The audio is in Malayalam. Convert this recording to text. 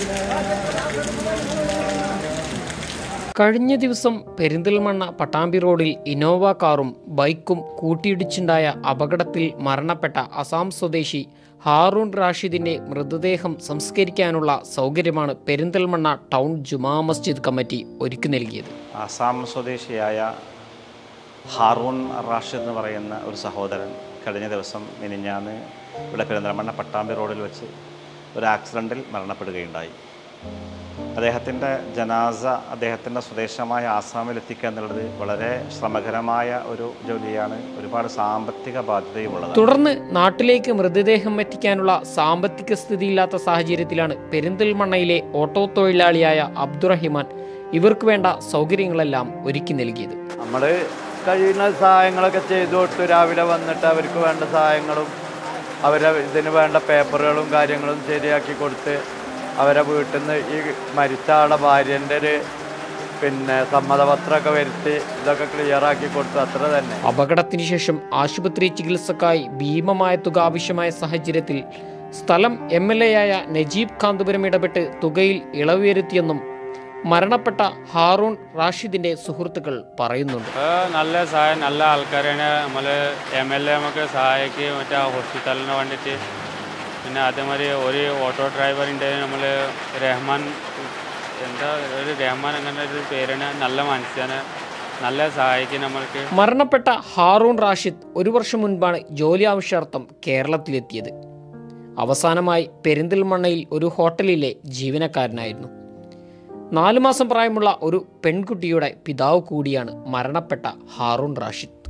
കഴിഞ്ഞ ദിവസം പെരിന്തൽമണ്ണ പട്ടാമ്പി റോഡിൽ ഇന്നോവ കാറും ബൈക്കും കൂട്ടിയിടിച്ചുണ്ടായ അപകടത്തിൽ മരണപ്പെട്ട അസാം സ്വദേശി ഹാറൂൺ റാഷിദിന്റെ മൃതദേഹം സംസ്കരിക്കാനുള്ള സൗകര്യമാണ് പെരിന്തൽമണ്ണ ടൗൺ ജുമാ മസ്ജിദ് കമ്മിറ്റി ഒരുക്കി നൽകിയത് ആസാം സ്വദേശിയായ ഹാറൂൺ റാഷിദ് എന്ന് പറയുന്ന ഒരു സഹോദരൻ കഴിഞ്ഞ ദിവസം മിനിഞ്ഞാന്ന് ഇവിടെ പെരിന്തൽമണ്ണ പട്ടാമ്പി റോഡിൽ വെച്ച് ഒരു ആക്സിഡൻറ്റിൽ മരണപ്പെടുകയുണ്ടായി അദ്ദേഹത്തിൻ്റെ ജനാസ അദ്ദേഹത്തിൻ്റെ സ്വദേശമായ ആസാമിൽ എത്തിക്കുക എന്നുള്ളത് വളരെ ശ്രമകരമായ ഒരു ജോലിയാണ് ഒരുപാട് സാമ്പത്തിക ബാധ്യതയുമുള്ളത് തുടർന്ന് നാട്ടിലേക്ക് മൃതദേഹം എത്തിക്കാനുള്ള സാമ്പത്തിക സ്ഥിതിയില്ലാത്ത സാഹചര്യത്തിലാണ് പെരിന്തൽമണ്ണയിലെ ഓട്ടോ തൊഴിലാളിയായ അബ്ദുറഹിമാൻ ഇവർക്ക് വേണ്ട സൗകര്യങ്ങളെല്ലാം ഒരുക്കി നൽകിയത് നമ്മൾ കഴിയുന്ന സഹായങ്ങളൊക്കെ ചെയ്തു കൊടുത്തു രാവിലെ വന്നിട്ട് അവർക്ക് വേണ്ട സഹായങ്ങളും അവരെ ഇതിന് വേണ്ട പേപ്പറുകളും കാര്യങ്ങളും ശരിയാക്കി കൊടുത്ത് അവരെ വീട്ടിൽ നിന്ന് ഈ മരിച്ച ആളുടെ ഭാര്യൻ്റെ ഒരു പിന്നെ സമ്മതപത്രമൊക്കെ വരുത്തി ഇതൊക്കെ ക്ലിയർ ആക്കി കൊടുത്തു അത്ര തന്നെ അപകടത്തിന് ശേഷം ആശുപത്രി ചികിത്സക്കായി ഭീമമായ തുക ആവശ്യമായ സാഹചര്യത്തിൽ സ്ഥലം എം എൽ എ ആയ നജീബ് കാന്തപുരം ഇടപെട്ട് തുകയിൽ ഇളവ് വരുത്തിയെന്നും മരണപ്പെട്ട ഹാറൂൺ റാഷിദിന്റെ സുഹൃത്തുക്കൾ പറയുന്നുണ്ട് ആ, നല്ല സഹായം നല്ല ആൾക്കാരാണ് നമ്മൾ എം എൽ എ നമുക്ക് സഹായിക്കുകയും മറ്റേ ആ ഹോസ്പിറ്റലിന് വേണ്ടിയിട്ട് പിന്നെ അതേമാതിരി ഒരു ഓട്ടോ ഡ്രൈവറിൻ്റെ നമ്മൾ റഹ്മാൻ എന്താ ഒരു റഹ്മാൻ അങ്ങനെ ഒരു പേരാണ് നല്ല മനുഷ്യന് നല്ല സഹായിക്കും നമ്മൾക്ക് മരണപ്പെട്ട ഹാറൂൺ റാഷിദ് ഒരു വർഷം മുൻപാണ് ജോലി ആവശ്യാർത്ഥം കേരളത്തിലെത്തിയത് അവസാനമായി പെരിന്തൽമണ്ണയിൽ ഒരു ഹോട്ടലിലെ ജീവനക്കാരനായിരുന്നു നാലു മാസം പ്രായമുള്ള ഒരു പെൺകുട്ടിയുടെ പിതാവ് കൂടിയാണ് മരണപ്പെട്ട ഹാറൂൺ റാഷിദ്